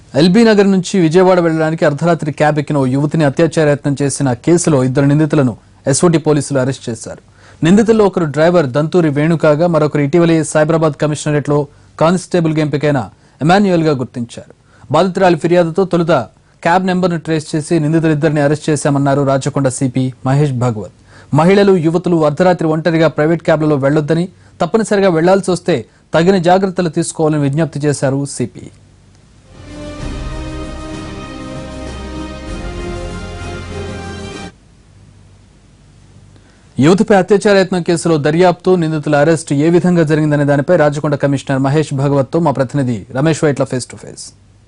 LB Nagar నుంచి విజయవాడ వెళ్లడానికి అర్ధరాత్రి క్యాబ్ ఎక్కిన ఓ యువతిని అత్యాచార యత్నం చేసిన కేసులో ఇద్దరు నిందితులను ఎస్ఓటి పోలీసులు అరెస్ట్ చేశారు నిందితుల్లో ఒకరు డ్రైవర్ దంతూరి వేణుకాగా మరొకరు ఇటీవలే సైబరాబాద్ కమిషనరేట్ లో కానిస్టేబుల్ గా ఎంపికైన ఎమాన్యుయల్ గా గుర్తించారు బాధితురాలి ఫిర్యాదుతో తొలుత క్యాబ్ నెంబర్ను ట్రేస్ చేసి నిందితులిద్దరిని అరెస్ట్ చేశామన్నారు రాచకొండ సిపి మహేష్ భాగవత్ మహిళలు యువతులు అర్ధరాత్రి ఒంటరిగా ప్రైవేట్ క్యాబ్లలో వెళ్లొద్దని తప్పనిసరిగా వెళ్లాల్సి వస్తే తగిన జాగ్రత్తలు తీసుకోవాలని విజ్ఞప్తి చేశారు సిపి యువతిపై అత్యాచార యత్నం కేసులో దర్యాప్తు నిందితుల అరెస్టు ఏ విధంగా జరిగిందనే దానిపై రాచకొండ కమిషనర్ మహేష్ భగవత్ తో మా ప్రతినిధి Ramesh Vaitla face to face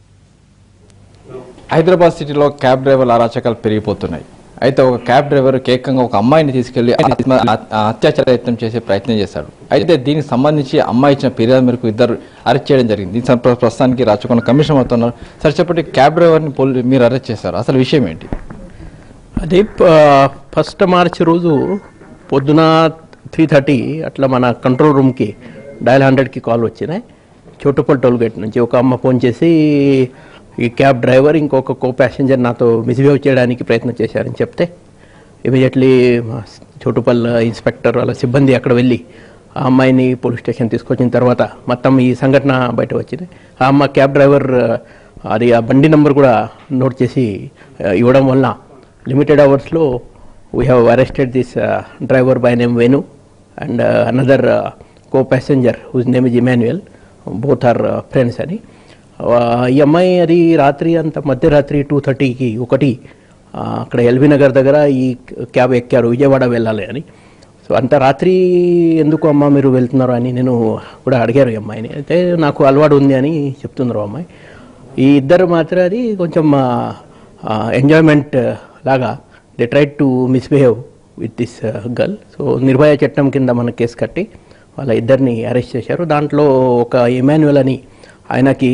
Hyderabad సిటీలో క్యాబ్ డ్రైవర్ల అరాచకాలు పెరిగిపోతున్నాయి అయితే ఒక క్యాబ్ డ్రైవర్ ఏకంగా ఒక అమ్మాయిని తీసుకెళ్లి ఆత్మ- ఆ- అత్యాచార యత్నం చేసే ప్రయత్నం చేశాడు అయితే దీనికి సంబంధించి అమ్మాయి ఇచ్చిన ఫిర్యాదు మేరకు ఇద్దరు అరెస్ట్ చేయడం జరిగింది దీని సంప- ప్రస్తుతానికి రాచకొండ కమిషన్ అవుతున్నారు సరే చెప్పండి క్యాబ్ డ్రైవర్ని పోలీ మీరు అరెస్ట్ చేశారు అసలు విషయం ఏంటి అదే ఫస్ట్ మార్చ్ రోజు పొద్దున త్రీ థర్టీ అట్లా మన కంట్రోల్ రూమ్కి డయల్ హండ్రెడ్కి కాల్ వచ్చినాయి చోటుపల్ టోల్ గేట్ నుంచి ఒక అమ్మ ఫోన్ చేసి ఈ క్యాబ్ డ్రైవర్ ఇంకొక కో ప్యాసింజర్ నాతో మిస్బిహేవ్ చేయడానికి ప్రయత్నం చేశారని చెప్తే ఇమీడియట్లీ చోటుపల్ ఇన్స్పెక్టర్ వాళ్ళ సిబ్బంది అక్కడ వెళ్ళి ఆ అమ్మాయిని పోలీస్ స్టేషన్ తీసుకొచ్చిన తర్వాత మొత్తం ఈ సంఘటన బయట వచ్చింది ఆ అమ్మ క్యాబ్ డ్రైవర్ అది ఆ బండి నంబర్ కూడా నోట్ చేసి ఆ, ఇవ్వడం వల్ల లిమిటెడ్ అవర్స్లో we have arrested this driver by name Venu and another co passenger whose name is Emmanuel both are friends అని ఆ, ఈ అమ్మాయి అది రాత్రి అంత మధ్యరాత్రి టూ థర్టీకి ఒకటి ఆ, అక్కడ ఎల్బీ నగర్ దగ్గర ఈ క్యాబ్ ఎక్కారు విజయవాడ వెళ్ళాలి అని సో అంత రాత్రి ఎందుకు అమ్మ మీరు వెళ్తున్నారు అని నేను కూడా అడిగారు ఈ అమ్మాయిని అయితే నాకు అలవాటు ఉంది అని చెప్తున్నారు అమ్మాయి ఈ ఇద్దరు మాత్రం అది కొంచెం ఎంజాయ్మెంట్ లాగా they try to misbehave with this girl so Nirbhaya చట్టం కింద మన కేసు కట్టి వాళ్ళ ఇద్దరిని అరెస్ట్ చేశారు దాంట్లో ఒక ఇమాన్యువల్ అని ఆయనకి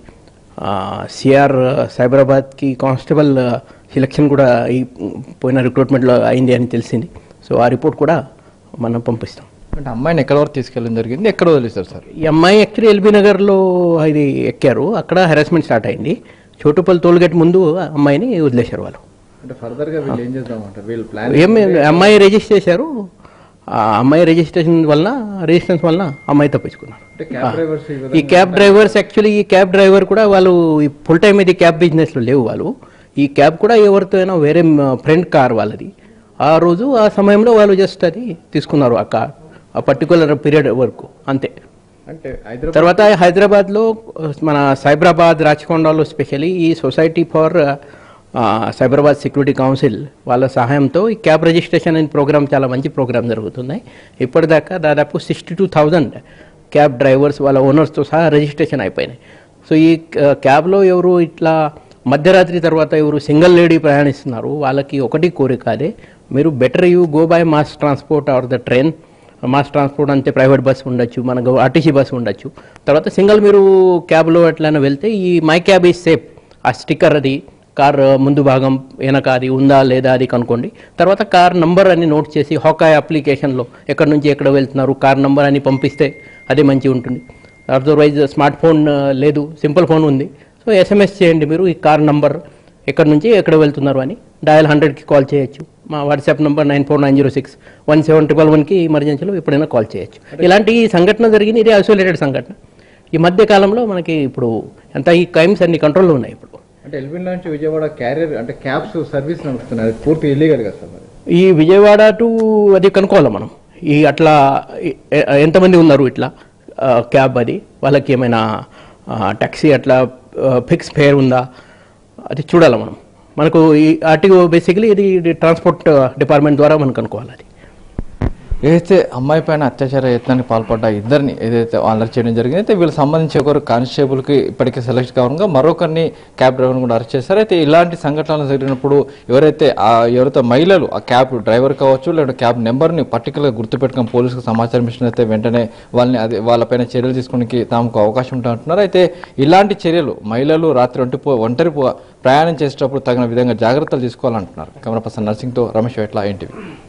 సిఆర్ సైబరాబాద్కి కానిస్టేబుల్ సెలక్షన్ కూడా ఈ పోయిన రిక్రూట్మెంట్లో అయింది అని తెలిసింది సో ఆ రిపోర్ట్ కూడా మనం పంపిస్తాం అంటే అమ్మాయిని ఎక్కడ వరకు తీసుకెళ్ళడం జరిగింది ఎక్కడ వదిలేస్తారు సార్ ఈ అమ్మాయి యాక్చువల్లీ ఎల్బీ నగర్లో ఇది ఎక్కారు అక్కడ హెరాస్మెంట్ స్టార్ట్ అయింది చోటుపల్లి టోల్గేట్ ముందు ఆ అమ్మాయిని వదిలేశారు వాళ్ళు అంటే ఫర్దర్గా వీళ్ళు ఏం చేద్దామంటారు వీళ్ళు ప్లాన్ ఏం అమ్మాయి రిజిస్టర్ చేశారు ఆ అమ్మాయి రిజిస్ట్రేషన్ వలన రిజిస్ట్రెన్స్ వలన అమ్మాయి తప్పించుకున్నారు అంటే క్యాబ్ డ్రైవర్స్ ఈ ఈ క్యాబ్ డ్రైవర్స్ యాక్చువల్లీ ఈ క్యాబ్ డ్రైవర్ కూడా వాళ్ళు ఫుల్ టైం ఇది క్యాబ్ బిజినెస్లో లేవు వాళ్ళు ఈ క్యాబ్ కూడా ఎవరితో అయినా వేరే ఫ్రెండ్ కార్ వాళ్ళది ఆ రోజు ఆ సమయంలో వాళ్ళు జస్ట్ అది తీసుకున్నారు ఆ కార్ ఆ పర్టికులర్ పీరియడ్ వరకు అంతే అంటే హైదరాబాద్ తర్వాత హైదరాబాద్లో మన సైబరాబాద్ రాచకొండలో స్పెషల్లీ ఈ society for Cyberabad security council వాళ్ళ సహాయంతో ఈ క్యాబ్ రిజిస్ట్రేషన్ అనే ప్రోగ్రామ్ చాలా మంచి ప్రోగ్రామ్ జరుగుతున్నాయి ఇప్పటిదాకా దాదాపు sixty two thousand cab drivers వాళ్ళ ఓనర్స్తో సహా రిజిస్ట్రేషన్ అయిపోయినాయి సో ఈ ఆ, క్యాబ్లో ఎవరు ఇట్లా మధ్యరాత్రి తర్వాత ఎవరు సింగిల్ లేడీ ప్రయాణిస్తున్నారు వాళ్ళకి ఒకటి కోరిక అదే మీరు better you go by mass transport or the train mass transport అంటే ప్రైవేట్ బస్ ఉండొచ్చు మనకు ఆర్టీసీ బస్ ఉండొచ్చు తర్వాత సింగిల్ మీరు క్యాబ్లో ఎట్లయినా వెళ్తే ఈ మై క్యాబ్ ఈజ్ సేఫ్ ఆ స్టిక్కర్ అది కార్ ముందు భాగం వెనక అది ఉందా లేదా అది కనుక్కోండి తర్వాత కార్ నంబర్ అని నోట్ చేసి హోకాయ్ అప్లికేషన్లో ఎక్కడి నుంచి ఎక్కడ వెళ్తున్నారు కార్ నంబర్ అని పంపిస్తే అది మంచిగా ఉంటుంది అదర్వైజ్ స్మార్ట్ ఫోన్ ఆ, లేదు సింపుల్ ఫోన్ ఉంది సో ఎస్ఎంఎస్ చేయండి మీరు ఈ కార్ నంబర్ ఎక్కడి నుంచి ఎక్కడ వెళ్తున్నారు అని డయల్ హండ్రెడ్కి కాల్ చేయొచ్చు మా WhatsApp number nine four nine zero six one seven triple వన్కి ఎమర్జెన్సీలో ఎప్పుడైనా కాల్ చేయొచ్చు ఇలాంటి ఈ సంఘటన జరిగింది ఇది ఐసోలేటెడ్ సంఘటన ఈ మధ్య కాలంలో మనకి ఇప్పుడు ఎంత ఈ క్రైమ్స్ అన్ని కంట్రోల్లో ఉన్నాయి ఇప్పుడు అంటే ఎల్బీ నుంచి విజయవాడ క్యారియర్ అంటే క్యాబ్స్ సర్వీస్ నడుస్తున్నాయి అది పూర్తి ఇల్లీగల్ కదా సార్ మరి ఈ విజయవాడ టు అది కనుక్కోవాలి మనం ఈ అట్లా ఎ- ఎ- ఎంతమంది ఉన్నారు ఇట్లా ఆ, క్యాబ్ అది వాళ్ళకి ఏమైనా ట్యాక్సీ అట్లా ఫిక్స్ ఫేర్ ఉందా అది చూడాలి మనం మనకు ఈ ఆర్టీఓ బేసికలీ ఇది ఇది ట్రాన్స్పోర్ట్ డిపార్ట్మెంట్ ద్వారా మనం కనుక్కోవాలి అది ఏదైతే అమ్మాయి పైన అత్యాచార యత్నానికి పాల్పడ్డ ఇద్దరిని ఏదైతే అలర్ట్ చేయడం జరిగింది అయితే వీళ్ళకి సంబంధించి ఒకరు కానిస్టేబుల్కి ఇప్పటికే సెలెక్ట్ కావడంగా మరొకరిని క్యాబ్ డ్రైవర్ని కూడా అరెస్ట్ చేశారు అయితే ఇలాంటి సంఘటనలు జరిగినప్పుడు ఎవరైతే ఆ ఎవరైతే మహిళలు ఆ క్యాబ్ డ్రైవర్ కావచ్చు లేదా క్యాబ్ నెంబర్ని పర్టికులర్గా గుర్తుపెట్టుకుని పోలీసుకు సమాచారం ఇచ్చినైతే వెంటనే వాళ్ళని అది వాళ్ళపైన చర్యలు తీసుకోవడానికి తమకు అవకాశం ఉంటుంది అంటున్నారు అయితే ఇలాంటి చర్యలు మహిళలు రాత్రి ఒంటి పో- ఒంటరి పో- ప్రయాణం చేసేటప్పుడు తగిన విధంగా జాగ్రత్తలు తీసుకోవాలంటున్నారు కెమెరా పర్సన్ నర్సింగ్తో రమేష్ వెట్ల ఎన్టీవీ